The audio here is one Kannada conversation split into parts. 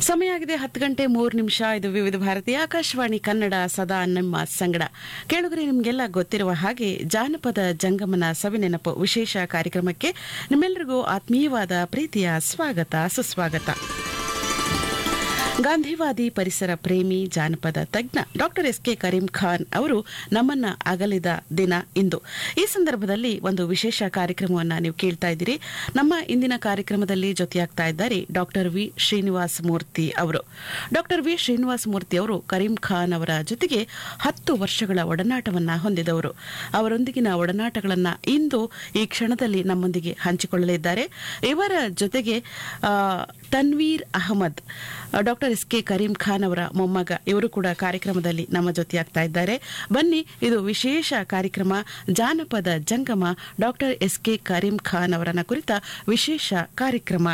ಸಮಯ ಆಗಿದೆ ಹತ್ತು ಗಂಟೆ ಮೂರು ನಿಮಿಷ ಇದು ವಿವಿಧ ಭಾರತಿ ಆಕಾಶವಾಣಿ ಕನ್ನಡ ಸದಾ ನಮ್ಮ ಸಂಗಡ ಕೇಳುಗರೆ ನಿಮಗೆಲ್ಲ ಗೊತ್ತಿರುವ ಹಾಗೆ ಜಾನಪದ ಜಂಗಮನ ಸವಿನೆನಪು ವಿಶೇಷ ಕಾರ್ಯಕ್ರಮಕ್ಕೆ ನಿಮ್ಮೆಲ್ಲರಿಗೂ ಆತ್ಮೀಯವಾದ ಪ್ರೀತಿಯ ಸ್ವಾಗತ ಸುಸ್ವಾಗತ ಗಾಂಧಿವಾದಿ ಪರಿಸರ ಪ್ರೇಮಿ ಜಾನಪದ ತಜ್ಞ doctor S K Karim Khan ಅವರು ನಮ್ಮನ್ನ ಅಗಲಿದ ದಿನ ಇಂದು ಈ ಸಂದರ್ಭದಲ್ಲಿ ಒಂದು ವಿಶೇಷ ಕಾರ್ಯಕ್ರಮವನ್ನ ನೀವು ಕೇಳ್ತಾ ಇದ್ದೀರಿ ನಮ್ಮ ಇಂದಿನ ಕಾರ್ಯಕ್ರಮದಲ್ಲಿ ಜೊತೆಯಾಗ್ತಾ ಇದ್ದಾರೆ ಡಾಕ್ಟರ್ ವಿ ಶ್ರೀನಿವಾಸ ಮೂರ್ತಿ ಅವರು ಡಾಕ್ಟರ್ ವಿ ಶ್ರೀನಿವಾಸ ಮೂರ್ತಿ ಅವರು ಕರೀಂ ಖಾನ್ ಅವರ ಜೊತೆಗೆ ಹತ್ತು ವರ್ಷಗಳ ಒಡನಾಟವನ್ನ ಹೊಂದಿದವರು ಅವರೊಂದಿಗಿನ ಒಡನಾಟಗಳನ್ನ ಇಂದು ಈ ಕ್ಷಣದಲ್ಲಿ ನಮ್ಮೊಂದಿಗೆ ಹಂಚಿಕೊಳ್ಳಲಿದ್ದಾರೆ ಇವರ ಜೊತೆಗೆ ಆ, Tanveer Ahmed doctor S K Karim Khan ಅವರ ಮೊಮ್ಮಗ ಇವರು ಕೂಡ ಕಾರ್ಯಕ್ರಮದಲ್ಲಿ ನಮ್ಮ ಜೊತೆಯಾಗ್ತಾ ಇದ್ದಾರೆ ಬನ್ನಿ ಇದು ವಿಶೇಷ ಕಾರ್ಯಕ್ರಮ ಜಾನಪದ ಜಂಗಮ doctor S K Karim Khan ಅವರನ್ನ ಕುರಿತ ವಿಶೇಷ ಕಾರ್ಯಕ್ರಮ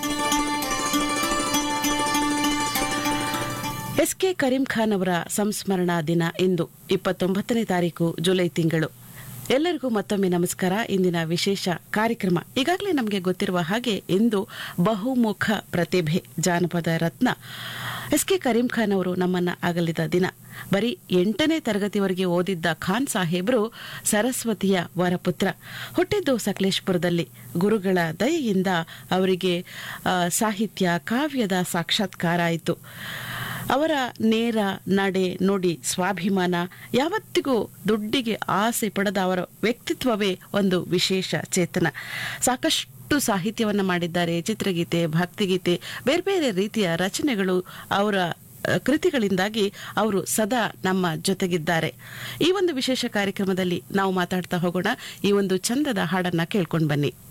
ಎಸ್ ಕೆ ಕರೀಂ ಖಾನ್ ಅವರ ಸಂಸ್ಮರಣಾ ದಿನ ಇಂದು ಇಪ್ಪತ್ತೊಂಬತ್ತನೇ ತಾರೀಕು ಜುಲೈ ತಿಂಗಳು ಎಲ್ಲರಿಗೂ ಮತ್ತೊಮ್ಮೆ ನಮಸ್ಕಾರ ಇಂದಿನ ವಿಶೇಷ ಕಾರ್ಯಕ್ರಮ ಈಗಾಗಲೇ ನಮಗೆ ಗೊತ್ತಿರುವ ಹಾಗೆ ಇಂದು ಬಹುಮುಖ ಪ್ರತಿಭೆ ಜಾನಪದ ರತ್ನ ಎಸ್ ಕೆ ಕರೀಂ ಖಾನ್ ಅವರು ನಮ್ಮನ್ನ ಅಗಲಿದ ದಿನ ಬರೀ ಎಂಟನೇ ತರಗತಿವರೆಗೆ ಓದಿದ್ದ ಖಾನ್ ಸಾಹೇಬರು ಸರಸ್ವತಿಯ ವರಪುತ್ರ ಹುಟ್ಟಿದ್ದು ಸಕಲೇಶ್ಪುರದಲ್ಲಿ ಗುರುಗಳ ದಯೆಯಿಂದ ಅವರಿಗೆ ಆ, ಸಾಹಿತ್ಯ ಕಾವ್ಯದ ಸಾಕ್ಷಾತ್ಕಾರ ಆಯಿತು ಅವರ ನೇರ ನಡೆ ನುಡಿ ಸ್ವಾಭಿಮಾನ ಯಾವತ್ತಿಗೂ ದುಡ್ಡಿಗೆ ಆಸೆ ಪಡೆದ ಅವರ ವ್ಯಕ್ತಿತ್ವವೇ ಒಂದು ವಿಶೇಷ ಚೇತನ ಸಾಕಷ್ಟು ಸಾಹಿತ್ಯವನ್ನು ಮಾಡಿದ್ದಾರೆ ಚಿತ್ರಗೀತೆ ಭಕ್ತಿಗೀತೆ ಬೇರೆ ಬೇರೆ ರೀತಿಯ ರಚನೆಗಳು ಅವರ ಅ, ಕೃತಿಗಳಿಂದಾಗಿ ಅವರು ಸದಾ ನಮ್ಮ ಜೊತೆಗಿದ್ದಾರೆ ಈ ಒಂದು ವಿಶೇಷ ಕಾರ್ಯಕ್ರಮದಲ್ಲಿ ನಾವು ಮಾತಾಡ್ತಾ ಹೋಗೋಣ ಈ ಒಂದು ಚಂದದ ಹಾಡನ್ನ ಕೇಳ್ಕೊಂಡು ಬನ್ನಿ